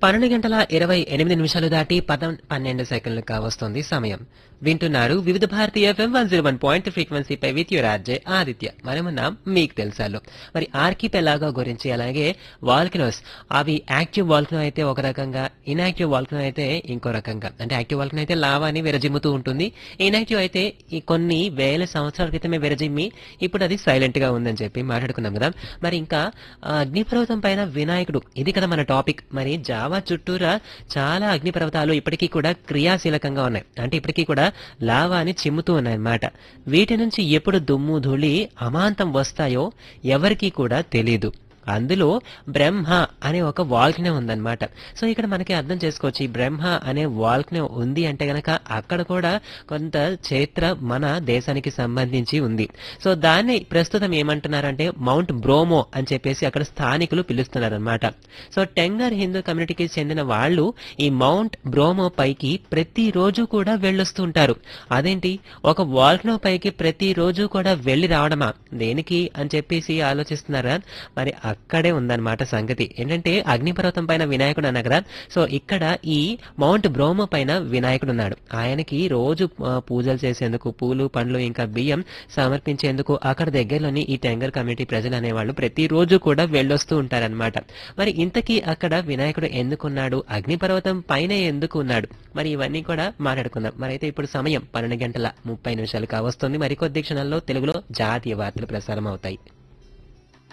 పన్నెండు గంటల ఇరవై ఎనిమిది నిమిషాలు దాటి పద పన్నెండు సెకండ్లు కావస్తుంది సమయం వింటున్నారు Vividh Bharati FM one zero one point ఫ్రీక్వెన్సీపై విత్ యువర్ ఆర్జే ఆదిత్య మనమున్నాం మీకు తెలుసాలో మరి ఆర్కిపెలాగో గురించి అలాగే వాల్కనోస్ అవి యాక్టివ్ వాల్కనో అయితే ఒక రకంగా ఇన్యాక్టివ్ వాల్కనో అయితే ఇంకో రకంగా అంటే యాక్టివ్ వాల్కనో అయితే లావాని విరజిమ్ముతూ ఉంటుంది ఇన్యాక్టివ్ అయితే ఈ కొన్ని వేల సంవత్సరాల క్రితమే విరజిమ్మి ఇప్పుడు అది సైలెంట్ గా ఉందని చెప్పి మాట్లాడుకున్నాం కదా మరి ఇంకా ఆ, అగ్నిపర్వతం పైన వినాయకుడు ఇది కదా మన టాపిక్ మరి జావా చుట్టూరా చాలా అగ్నిపర్వతాలు ఇప్పటికీ కూడా క్రియాశీలకంగా ఉన్నాయి అంటే ఇప్పటికీ కూడా లావాని చిమ్ముతూ ఉన్నాయన్నమాట వీటి నుంచి ఎప్పుడు దుమ్ము ధూళి అమాంతం వస్తాయో ఎవరికీ కూడా తెలీదు అందులో బ్రహ్మ అనే ఒక వాల్క్నే ఉందన్నమాట సో ఇక్కడ మనకి అర్థం చేసుకోవచ్చు ఈ బ్రహ్మ అనే వాల్క్నే ఉంది అంటే గనక అక్కడ కూడా కొంత చరిత్ర మన దేశానికి సంబంధించి ఉంది సో దాన్ని ప్రస్తుతం ఏమంటున్నారంటే మౌంట్ బ్రోమో అని చెప్పేసి అక్కడ స్థానికులు పిలుస్తున్నారన్నమాట సో టెంగర్ హిందూ కమ్యూనిటీకి చెందిన వాళ్ళు ఈ మౌంట్ బ్రోమో పైకి ప్రతిరోజు కూడా వెళ్ళొస్తూ ఉంటారు అదేంటి ఒక వాల్క్నో పైకి ప్రతిరోజు కూడా వెళ్ళి రావడమా దేనికి అని చెప్పేసి ఆలోచిస్తున్నారా మరి అక్కడే ఉందన్నమాట సంగతి ఏంటంటే అగ్నిపర్వతం పైన వినాయకుడు అన్న కదా సో ఇక్కడ ఈ మౌంట్ బ్రోమో పైన వినాయకుడు ఉన్నాడు ఆయనకి రోజు ఆ, పూజలు చేసేందుకు పూలు పండ్లు ఇంకా బియ్యం సమర్పించేందుకు అక్కడ దగ్గరలోని ఈ టెంగర్ కమ్యూనిటీ ప్రజలు అనేవాళ్ళు ప్రతిరోజు కూడా వెళ్ళొస్తూ ఉంటారన్నమాట మరి ఇంతకీ అక్కడ వినాయకుడు ఎందుకున్నాడు అగ్నిపర్వతం పైన ఎందుకు ఉన్నాడు మరి ఇవన్నీ కూడా మాట్లాడుకుందాం మరి అయితే ఇప్పుడు సమయం పన్నెండు గంటల ముప్పై నిమిషాలు కావస్తుంది మరికొద్ది క్షణాల్లో తెలుగులో జాతీయ వార్తలు ప్రసారం అవుతాయి